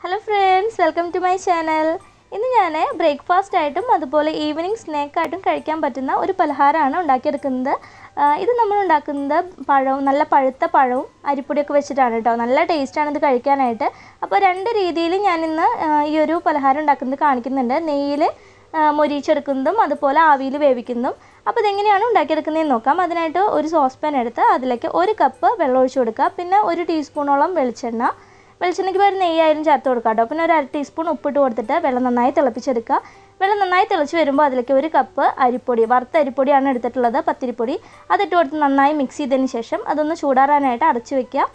hello friends welcome to my channel ഇന്ന് ഞാൻ breakfast ആയിട്ടും അതുപോലെ ഈവനിങ് സ്നാക്കായിട്ടും കഴിക്കാൻ പറ്റുന്ന ഒരു പലഹാരമാണ് ഉണ്ടാക്കിയെടുക്കുന്നത് ആ, ഇത് നമ്മൾ ഉണ്ടാക്കുന്നത് പഴവും നല്ല പഴുത്ത പഴവും അരിപ്പൊടിയൊക്കെ വെച്ചിട്ടാണ് കേട്ടോ നല്ല ടേസ്റ്റാണ് ഇത് കഴിക്കാനായിട്ട് അപ്പോൾ രണ്ട് രീതിയിൽ ഞാനിന്ന് ആ, ഈ ഒരു പലഹാരം ഉണ്ടാക്കുന്നത് കാണിക്കുന്നുണ്ട് നെയ്യിൽ മൊരിച്ചെടുക്കുന്നതും അതുപോലെ ആവിയിൽ വേവിക്കുന്നതും അപ്പോൾ ഇതെങ്ങനെയാണ് ഉണ്ടാക്കിയെടുക്കുന്നതെന്ന് നോക്കാം അതിനായിട്ട് ഒരു സോസ് പാൻ എടുത്ത് അതിലേക്ക് ഒരു കപ്പ് വെള്ളം ഒഴിച്ച് കൊടുക്കുക പിന്നെ ഒരു ടീസ്പൂണോളം വെളിച്ചെണ്ണ വെളിച്ചെണ്ണയ്ക്ക് പകരം നെയ്യായാലും ചേർത്ത് കൊടുക്കുക കേട്ടോ പിന്നെ ഒരു അര ടീസ്പൂൺ ഉപ്പിട്ട് കൊടുത്തിട്ട് വെള്ളം നന്നായി തിളപ്പിച്ചെടുക്കുക വെള്ളം നന്നായി തിളച്ച് വരുമ്പോൾ അതിലേക്ക് ഒരു കപ്പ് അരിപ്പൊടി വറുത്ത അരിപ്പൊടിയാണ് എടുത്തിട്ടുള്ളത് പത്തിരിപ്പൊടി അതിട്ട് കൊടുത്ത് നന്നായി മിക്സ് ചെയ്തതിന് ശേഷം അതൊന്ന് ചൂടാറാനായിട്ട് അടച്ചു വെക്കുക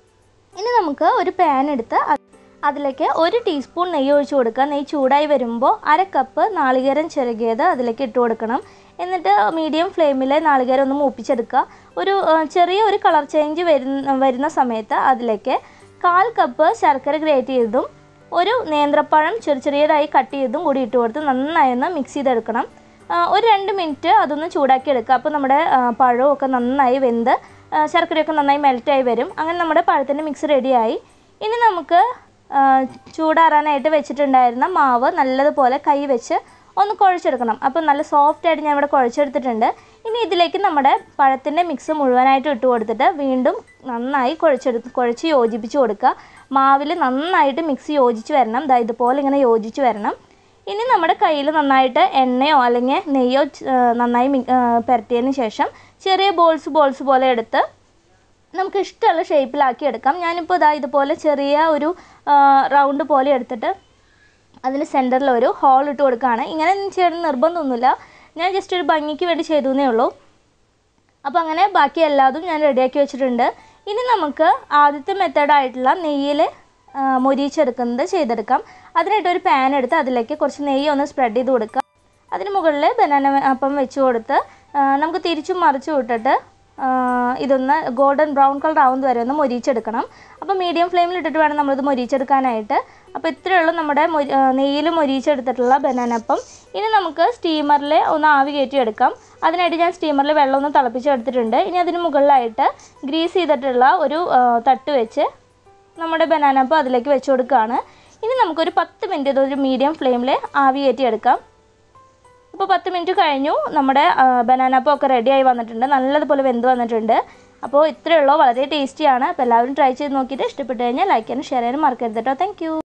ഇനി നമുക്ക് ഒരു പാൻ എടുത്ത് അത് അതിലേക്ക് ഒരു ടീസ്പൂൺ നെയ്യ് ഒഴിച്ച് കൊടുക്കുക നെയ്യ് ചൂടായി വരുമ്പോൾ അര കപ്പ് നാളികേരം ചിരകിയത് അതിലേക്ക് ഇട്ട് കൊടുക്കണം എന്നിട്ട് മീഡിയം ഫ്ലെയിമിൽ നാളികേരം ഒന്ന് മൂപ്പിച്ചെടുക്കുക ഒരു ആ, ചെറിയ ഒരു കളർ ചേഞ്ച് വരുന്ന വരുന്ന സമയത്ത് അതിലേക്ക് കാൽ കപ്പ് ശർക്കര ഗ്രേറ്റ് ചെയ്തതും ഒരു നേന്ത്രപ്പഴം ചെറിയ ചെറിയതായി കട്ട് ചെയ്തതും കൂടി ഇട്ട് കൊടുത്ത് നന്നായി ഒന്ന് മിക്സ് ചെയ്തെടുക്കണം ആ, ഒരു രണ്ട് മിനിറ്റ് അതൊന്ന് ചൂടാക്കി എടുക്കുക അപ്പോൾ നമ്മുടെ ആ, പഴവും ഒക്കെ നന്നായി വെന്ത് ആ, ശർക്കരയൊക്കെ നന്നായി മെൽറ്റായി വരും അങ്ങനെ നമ്മുടെ പഴത്തിൻ്റെ മിക്സ് റെഡിയായി ഇനി നമുക്ക് ആ, ചൂടാറാനായിട്ട് വെച്ചിട്ടുണ്ടായിരുന്ന മാവ് നല്ലതുപോലെ കൈ വെച്ച് ഒന്ന് കുഴച്ചെടുക്കണം അപ്പോൾ നല്ല സോഫ്റ്റ് ആയിട്ട് ഞാൻ ഇവിടെ കുഴച്ചെടുത്തിട്ടുണ്ട് ഇനി ഇതിലേക്ക് നമ്മുടെ പഴത്തിൻ്റെ മിക്സ് മുഴുവനായിട്ട് ഇട്ട് കൊടുത്തിട്ട് വീണ്ടും നന്നായി കുഴച്ചെടുത്ത് കുഴച്ച് യോജിപ്പിച്ച് കൊടുക്കുക മാവിൽ നന്നായിട്ട് മിക്സ് യോജിച്ച് വരണം ദാ ഇതുപോലെ ഇങ്ങനെ യോജിച്ച് വരണം ഇനി നമ്മുടെ കയ്യിൽ നന്നായിട്ട് എണ്ണയോ അല്ലെങ്കിൽ നെയ്യോ ആ, നന്നായി മി- ആ, പുരട്ടിയതിന് ശേഷം ചെറിയ ബോൾസ് ബോൾസ് പോലെ എടുത്ത് നമുക്ക് ഇഷ്ടമുള്ള ഷേപ്പിലാക്കി എടുക്കാം ഞാനിപ്പോൾ ഇതാ ഇതുപോലെ ചെറിയ ഒരു റൗണ്ട് പോലെ എടുത്തിട്ട് അതിന് സെൻറ്ററിൽ ഒരു ഹോൾ ഇട്ട് കൊടുക്കുകയാണ് ഇങ്ങനെ ചെയ്യണം നിർബന്ധമൊന്നുമില്ല ഞാൻ ജസ്റ്റ് ഒരു ഭംഗിക്ക് വേണ്ടി ചെയ്തു എന്നേ ഉള്ളൂ അപ്പോൾ അങ്ങനെ ബാക്കി എല്ലാതും ഞാൻ റെഡിയാക്കി വെച്ചിട്ടുണ്ട് ഇനി നമുക്ക് ആദ്യത്തെ മെത്തേഡായിട്ടുള്ള നെയ്യിൽ മൊരിച്ചെടുക്കുന്നത് ചെയ്തെടുക്കാം അതിനായിട്ട് ഒരു പാൻ എടുത്ത് അതിലേക്ക് കുറച്ച് നെയ്യ് ഒന്ന് സ്പ്രെഡ് ചെയ്ത് കൊടുക്കുക അതിന് മുകളിൽ ബനാന അപ്പം വെച്ച് കൊടുത്ത് ആ, നമുക്ക് തിരിച്ചും മറിച്ചും ഇട്ടിട്ട് ആ, ഇതൊന്ന് ഗോൾഡൻ ബ്രൗൺ കളർ ആവുന്നത് വരെ ഒന്ന് മൊരിച്ചെടുക്കണം അപ്പോൾ മീഡിയം ഫ്ലെയിമിൽ ഇട്ടിട്ട് വേണം നമ്മളിത് മൊരിച്ചെടുക്കാനായിട്ട് അപ്പോൾ ഇത്രയേ ഉള്ളൂ നമ്മുടെ നെയ്യിൽ മൊരിച്ചെടുത്തിട്ടുള്ള ബനാന അപ്പം ഇനി നമുക്ക് സ്റ്റീമറിൽ ഒന്ന് ആവി കയറ്റി എടുക്കാം അതിനായിട്ട് ഞാൻ സ്റ്റീമറിൽ വെള്ളം ഒന്ന് തിളപ്പിച്ചെടുത്തിട്ടുണ്ട് ഇനി അതിന് മുകളിലായിട്ട് ഗ്രീസ് ചെയ്തിട്ടുള്ള ഒരു ആ, തട്ട് വെച്ച് നമ്മുടെ ബനാന അപ്പം അതിലേക്ക് വെച്ച് കൊടുക്കുകയാണ് ഇനി നമുക്കൊരു പത്ത് മിനിറ്റ് ഇതൊരു മീഡിയം ഫ്ലെയിമിൽ ആവി കയറ്റി എടുക്കാം അപ്പോൾ പത്ത് മിനിറ്റ് കഴിഞ്ഞു നമ്മുടെ ബനാന അപ്പം ഒക്കെ റെഡിയായി വന്നിട്ടുണ്ട് നല്ലതുപോലെ വെന്ത് വന്നിട്ടുണ്ട് അപ്പോൾ ഇത്രയേ ഉള്ളൂ വളരെ ടേസ്റ്റിയാണ് അപ്പോൾ എല്ലാവരും ട്രൈ ചെയ്ത് നോക്കിയിട്ട് ഇഷ്ടപ്പെട്ട് കഴിഞ്ഞാൽ ലൈക്ക് ചെയ്യാനും ഷെയർ ചെയ്യാനും മറക്കരുത് കേട്ടോ താങ്ക്